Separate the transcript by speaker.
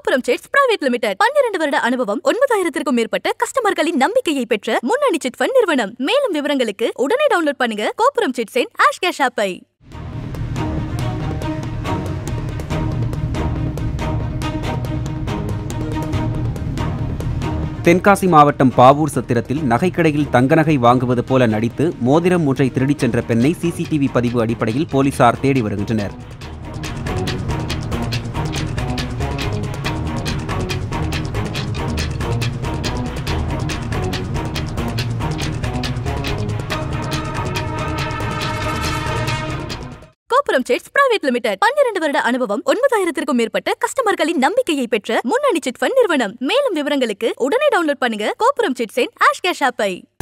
Speaker 1: கோபுரம் chits private limited பன்னிரண்டு வருட அனுபவம் ஒன்பதாயிரத்திற்கும் மேற்பட்ட கஸ்டமர்களின் நம்பிக்கையை பெற்ற முன்னணி சிட் ஃபண்ட் நிறுவனம் மேலும் விவரங்களுக்கு உடனே டவுன்லோட் பண்ணுங்க கோபுரம் சிட்ஸின் ஆஷ் கேஷ் ஆப்பை
Speaker 2: தென்காசி மாவட்டம் பாவூர் சத்திரத்தில் நகைக்கடையில் தங்க நகை வாங்குவது போல நடித்து மோதிரம் ஒன்றை திருடிச் சென்ற பெண்ணை சிசிடிவி பதிவு அடிப்படையில் போலீசார் தேடி வருகின்றனர்
Speaker 1: கோபுரம் சிட்ஸ் பிரைவேட் லிமிடெட் பன்னிரண்டு வருட அனுபவம் ஒன்பதாயிரத்திற்கும் மேற்பட்ட கஸ்டமர்களின் நம்பிக்கையை பெற்ற முன்னணி சிட் ஃபண்ட் நிறுவனம் மேலும் விவரங்களுக்கு உடனே டவுன்லோட் பண்ணுங்க கோபுரம் சிட்ஸின் ஆஷ் கேஷ் ஆப்பை